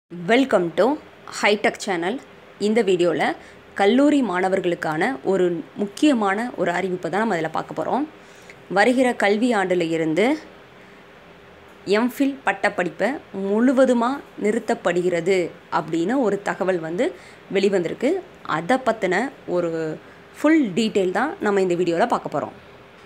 welcome to hitech channel இந்த வீடியோவில் கல்லூரி மாணவர்களுக்கான ஒரு முக்கியமான ஒரு அறிவிப்பை தான் நம்ம இதில் பார்க்க போகிறோம் வருகிற கல்வி ஆண்டில் இருந்து எம்ஃபில் பட்டப்படிப்பை முழுவதுமாக நிறுத்தப்படுகிறது அப்படின்னு ஒரு தகவல் வந்து வெளிவந்திருக்கு அதை பற்றின ஒரு ஃபுல் டீட்டெயில் தான் நம்ம இந்த வீடியோவில் பார்க்க போகிறோம்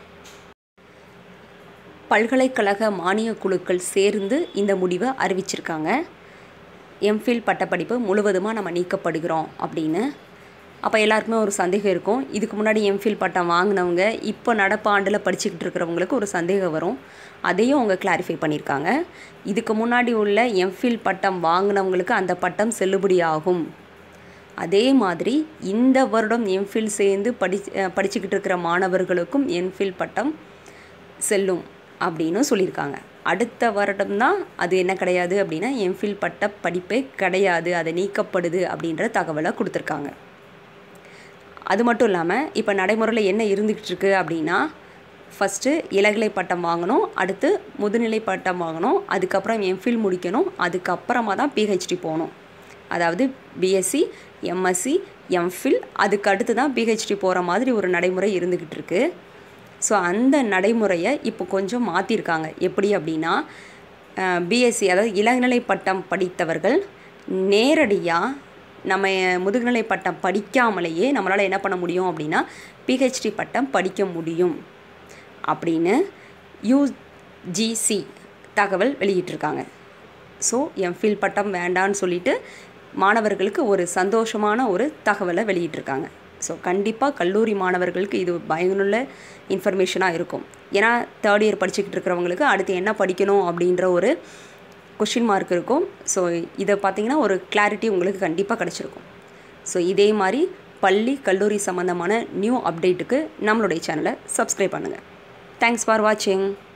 பல்கலைக்கழக மானியக் குழுக்கள் சேர்ந்து இந்த முடிவை அறிவிச்சிருக்காங்க எம்ஃபில் பட்டப்படிப்பு முழுவதுமாக நம்ம நீக்கப்படுகிறோம் அப்படின்னு அப்போ எல்லாருக்குமே ஒரு சந்தேகம் இருக்கும் இதுக்கு முன்னாடி எம்ஃபில் பட்டம் வாங்கினவங்க இப்போ நடப்பு ஆண்டில் படிச்சுக்கிட்டு இருக்கிறவங்களுக்கு ஒரு சந்தேகம் வரும் அதையும் அவங்க கிளாரிஃபை பண்ணியிருக்காங்க இதுக்கு முன்னாடி உள்ள எம்ஃபில் பட்டம் வாங்கினவங்களுக்கு அந்த பட்டம் செல்லுபடி ஆகும் அதே மாதிரி இந்த வருடம் எம்ஃபில் சேர்ந்து படி படிச்சுக்கிட்டு இருக்கிற மாணவர்களுக்கும் எம்ஃபில் பட்டம் செல்லும் அப்படின்னு சொல்லியிருக்காங்க அடுத்த வருடம் தான் அது என்ன கிடையாது அப்படின்னா எம்ஃபில் பட்ட படிப்பே கிடையாது அது நீக்கப்படுது அப்படின்ற தகவலை கொடுத்துருக்காங்க அது மட்டும் இல்லாமல் இப்போ நடைமுறையில் என்ன இருந்துக்கிட்டு இருக்கு அப்படின்னா ஃபஸ்ட்டு இளநிலை பட்டம் வாங்கணும் அடுத்து முதுநிலை பட்டம் வாங்கணும் அதுக்கப்புறம் எம்ஃபில் முடிக்கணும் அதுக்கப்புறமா தான் பிஹெச்டி போகணும் அதாவது பிஎஸ்சி எம்எஸ்சி எம்ஃபில் அதுக்கு அடுத்து தான் பிஹெச்டி போகிற மாதிரி ஒரு நடைமுறை இருந்துக்கிட்டு இருக்குது ஸோ அந்த நடைமுறையை இப்போ கொஞ்சம் மாற்றிருக்காங்க எப்படி அப்படின்னா பிஎஸ்சி அதாவது இளநிலை பட்டம் படித்தவர்கள் நேரடியாக நம்ம முதுகுநிலை பட்டம் படிக்காமலேயே நம்மளால் என்ன பண்ண முடியும் அப்படின்னா பிஹெச்டி பட்டம் படிக்க முடியும் அப்படின்னு யூஜிசி தகவல் வெளியிட்டிருக்காங்க ஸோ எம்ஃபில் பட்டம் வேண்டான்னு சொல்லிட்டு மாணவர்களுக்கு ஒரு சந்தோஷமான ஒரு தகவலை வெளியிட்டிருக்காங்க ஸோ கண்டிப்பாக கல்லூரி மாணவர்களுக்கு இது பயனுள்ள இன்ஃபர்மேஷனாக இருக்கும் ஏன்னா தேர்ட் இயர் படிச்சுக்கிட்டு இருக்கிறவங்களுக்கு அடுத்து என்ன படிக்கணும் அப்படின்ற ஒரு கொஷின் மார்க் இருக்கும் ஸோ இதை பார்த்திங்கன்னா ஒரு கிளாரிட்டி உங்களுக்கு கண்டிப்பாக கிடச்சிருக்கும் ஸோ இதே மாதிரி பள்ளி கல்லூரி சம்மந்தமான நியூ அப்டேட்டுக்கு நம்மளுடைய சேனலை சப்ஸ்கிரைப் பண்ணுங்கள் தேங்க்ஸ் ஃபார் வாட்சிங்